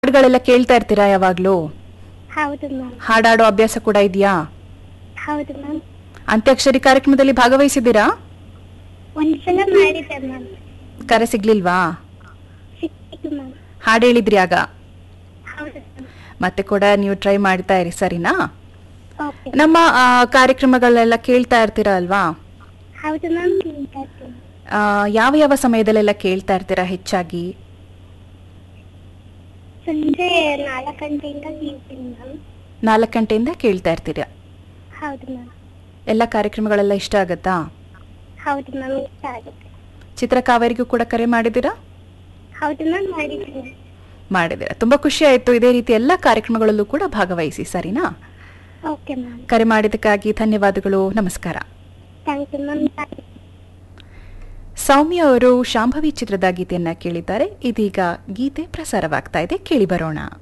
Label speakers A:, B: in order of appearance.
A: ಹಾಡುಗಳೆಲ್ಲ ಕೇಳ್ತಾ ಇರ್ತೀರಾ ಯಾವಾಗ್ಲೂ
B: ಹೌದು ಮ್ಯಾಮ್
A: ಹಾಡಾಡೋ ಅಭ್ಯಾಸ ಕೂಡ ಇದೆಯಾ
B: ಹೌದು ಮ್ಯಾಮ್
A: ಅಂತ್ಯಾಕ್ಷರಿ ಕಾರ್ಯಕ್ರಮದಲ್ಲಿ ಭಾಗವಹಿಸಿದ್ದೀರಾ
B: ಒಂದ್ಸಲ ಮಾಡಿದ್ದೆ ಮ್ಯಾಮ್
A: ಕರೆ ಸಿಗ್ಲಿಲ್ವಾ
B: ಸಿಕ್ಕಿತು ಮ್ಯಾಮ್
A: ಹಾಡು ಹೇಳಿದ್ರಿ ಆಗ
B: ಹೌದು ಮ್ಯಾಮ್
A: ಮತ್ತೆ ಕೂಡ ನೀವು ಟ್ರೈ ಮಾಡ್ತಾ ಇರಿ ಸರಿನಾ
B: ಓಕೆ
A: ನಮ್ಮ ಆ, ಕಾರ್ಯಕ್ರಮಗಳೆಲ್ಲ ಕೇಳ್ತಾ ಇರ್ತೀರಾ ಅಲ್ವಾ
B: ಹೌದು ಮ್ಯಾಮ್ ಕೇಳ್ತಾ ಇರ್ತೀನಿ
A: ಆ, ಯಾವ ಯಾವ ಸಮಯದಲ್ಲೆಲ್ಲ ಕೇಳ್ತಾ ಇರ್ತೀರಾ ಹೆಚ್ಚಾಗಿ
B: ಸಂಜೆ ನಾಲ್ಕು ಗಂಟೆಯಿಂದ ಕೇಳ್ತೀನಿ ಮ್ಯಾಮ್
A: ನಾಲ್ಕು ಗಂಟೆಯಿಂದ ಕೇಳ್ತಾ ಇರ್ತೀರಾ
B: ಹೌದು ಮ್ಯಾಮ್
A: ಎಲ್ಲ ಕಾರ್ಯಕ್ರಮಗಳೆಲ್ಲ ಇಷ್ಟ ಆಗತ್ತಾ
B: ಹೌದು ಮ್ಯಾಮ್ ಇಷ್ಟ ಆಗುತ್ತೆ
A: ಚಿತ್ರಕಾವೇರಿಗೂ ಕೂಡ ಕರೆ ಮಾಡಿದ್ದೀರಾ
B: ಹೌದು ಮ್ಯಾಮ್ ಮಾಡಿದ್ದೀನಿ
A: ಮಾಡಿದ್ದೀರಾ ತುಂಬಾ ಖುಷಿ ಆಯ್ತು ಇದೇ ರೀತಿ ಎಲ್ಲ ಕಾರ್ಯಕ್ರಮಗಳಲ್ಲೂ ಕೂಡ ಭಾಗವಹಿಸಿ ಸರಿನಾ
B: ಓಕೆ ಮ್ಯಾಮ್
A: ಕರೆ ಮಾಡಿದ್ದಕ್ಕಾಗಿ ಧನ್ಯವಾದಗಳು ನಮಸ್ಕಾರ
B: ಥ್ಯಾಂಕ್ ಯು ಮ್ಯಾಮ್
A: ಸೌಮ್ಯ ಅವರು ಶಾಂಭವಿ ಚಿತ್ರದ ಗೀತೆಯನ್ನ ಕೇಳಿದ್ದಾರೆ ಇದೀಗ ಗೀತೆ ಪ್ರಸಾರವಾಗ್ತಾ ಇದೆ ಕೇಳಿ ಬರೋಣ